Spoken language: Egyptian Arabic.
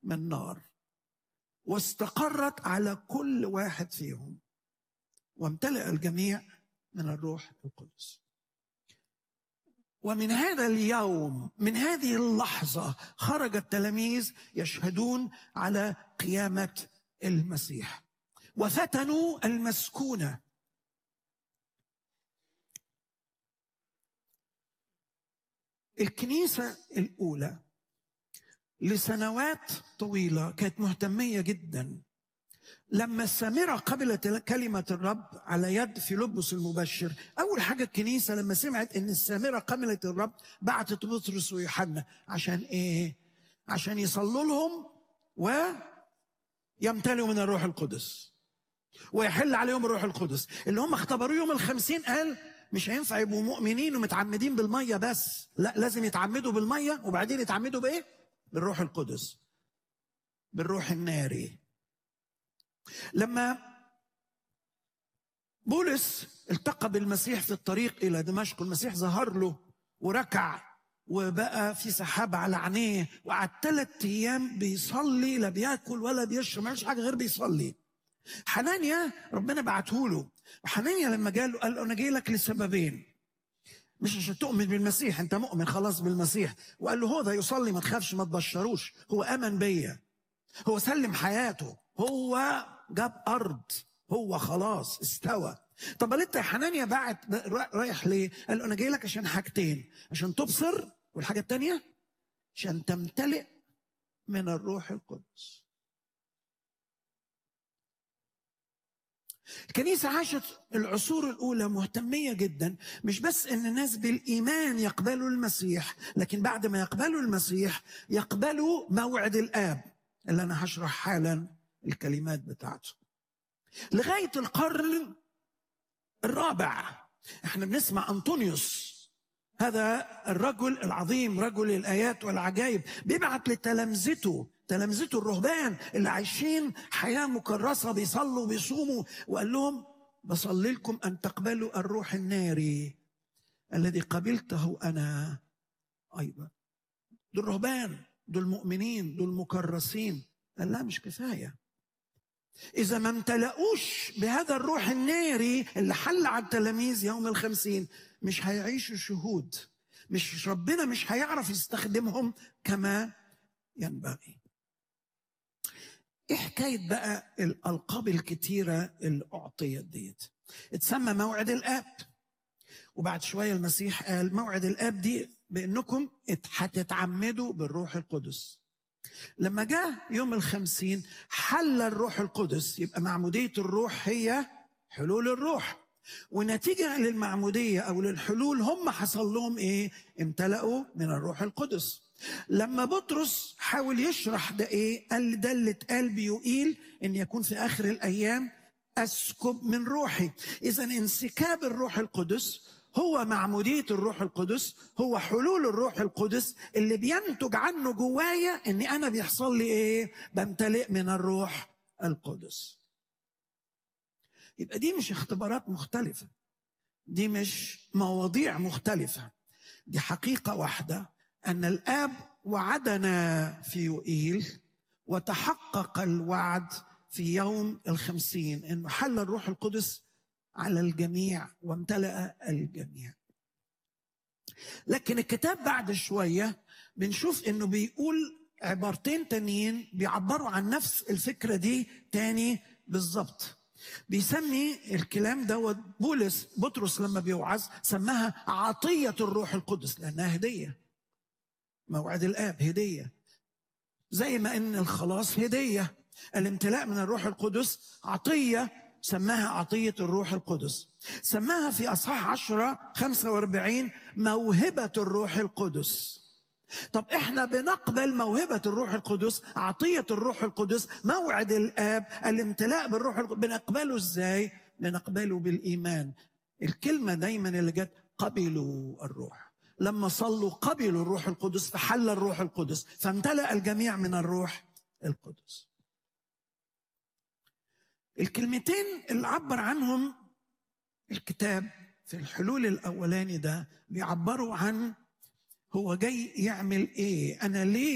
من نار واستقرت على كل واحد فيهم وامتلأ الجميع من الروح القدس ومن هذا اليوم من هذه اللحظة خرج التلاميذ يشهدون على قيامة المسيح وفتنوا المسكونة الكنيسة الأولى لسنوات طويلة كانت مهتمية جدا لما السامرة قبلت كلمة الرب على يد فيلبس المبشر أول حاجة الكنيسة لما سمعت إن السامرة قبلت الرب بعتت بطرس ويوحنا عشان إيه؟ عشان يصلوا لهم ويمتلئوا من الروح القدس ويحل عليهم الروح القدس اللي هم اختبروه يوم الخمسين قال مش هينفع يبقوا مؤمنين ومتعمدين بالمية بس لا لازم يتعمدوا بالمية وبعدين يتعمدوا بإيه؟ بالروح القدس بالروح الناري لما بولس التقى بالمسيح في الطريق الى دمشق المسيح ظهر له وركع وبقى في سحاب على عينيه وقعد ثلاث ايام بيصلي لا بياكل ولا بيشرب ما حاجه غير بيصلي حنانيا ربنا بعته له وحنانيا لما جاء له قال له انا جاي لك لسببين مش عشان تؤمن بالمسيح انت مؤمن خلاص بالمسيح وقال له هو ده يصلي ما تخافش ما تبشروش هو امن بيا هو سلم حياته هو جاب ارض هو خلاص استوى طب انت يا حنانيا بعت رايح ليه؟ قال له انا جاي لك عشان حاجتين عشان تبصر والحاجه الثانيه عشان تمتلئ من الروح القدس الكنيسة عاشت العصور الأولى مهتمية جدا مش بس إن الناس بالإيمان يقبلوا المسيح لكن بعد ما يقبلوا المسيح يقبلوا موعد الآب اللي أنا هشرح حالا الكلمات بتاعته لغاية القرن الرابع احنا بنسمع أنطونيوس هذا الرجل العظيم رجل الآيات والعجائب بيبعت لتلامذته تلامذته الرهبان اللي عايشين حياة مكرسة بيصلوا بيصوموا وقال لهم بصلي لكم أن تقبلوا الروح الناري الذي قبلته أنا أيضا دول رهبان دول مؤمنين دول مكرسين قال لا مش كفاية إذا ما امتلأوش بهذا الروح الناري اللي حل على التلاميذ يوم الخمسين مش هيعيشوا شهود مش ربنا مش هيعرف يستخدمهم كما ينبغي ايه حكاية بقى الألقاب الكتيرة اللي أعطيت ديت اتسمى موعد الآب وبعد شوية المسيح قال موعد الآب دي بأنكم هتتعمدوا بالروح القدس لما جاء يوم الخمسين حل الروح القدس يبقى معمودية الروح هي حلول الروح ونتيجة للمعمودية أو للحلول هم حصل لهم إيه؟ امتلأوا من الروح القدس لما بطرس حاول يشرح ده إيه؟ قال ده اللي اتقال بيقيل إن يكون في آخر الأيام أسكب من روحي إذا انسكاب الروح القدس هو معمودية الروح القدس هو حلول الروح القدس اللي بينتج عنه جوايا ان انا بيحصل لي ايه بمتلئ من الروح القدس يبقى دي مش اختبارات مختلفة دي مش مواضيع مختلفة دي حقيقة واحدة أن الآب وعدنا في يوئيل وتحقق الوعد في يوم الخمسين أنه حل الروح القدس على الجميع وامتلأ الجميع لكن الكتاب بعد شوية بنشوف انه بيقول عبارتين تانيين بيعبروا عن نفس الفكرة دي تاني بالظبط بيسمي الكلام دوت بولس بطرس لما بيوعظ سماها عطية الروح القدس لأنها هدية موعد الآب هدية زي ما إن الخلاص هدية الامتلاء من الروح القدس عطية سماها عطية الروح القدس سماها في أصحاح عشرة خمسة واربعين موهبة الروح القدس طب احنا بنقبل موهبة الروح القدس عطية الروح القدس موعد الآب الامتلاء بالروح القدس بنقبله ازاي بنقبله بالإيمان الكلمة دايما اللي جت قبلوا الروح لما صلوا قبلوا الروح القدس فحل الروح القدس فامتلأ الجميع من الروح القدس الكلمتين اللي عبر عنهم الكتاب في الحلول الاولاني ده بيعبروا عن هو جاي يعمل ايه انا ليه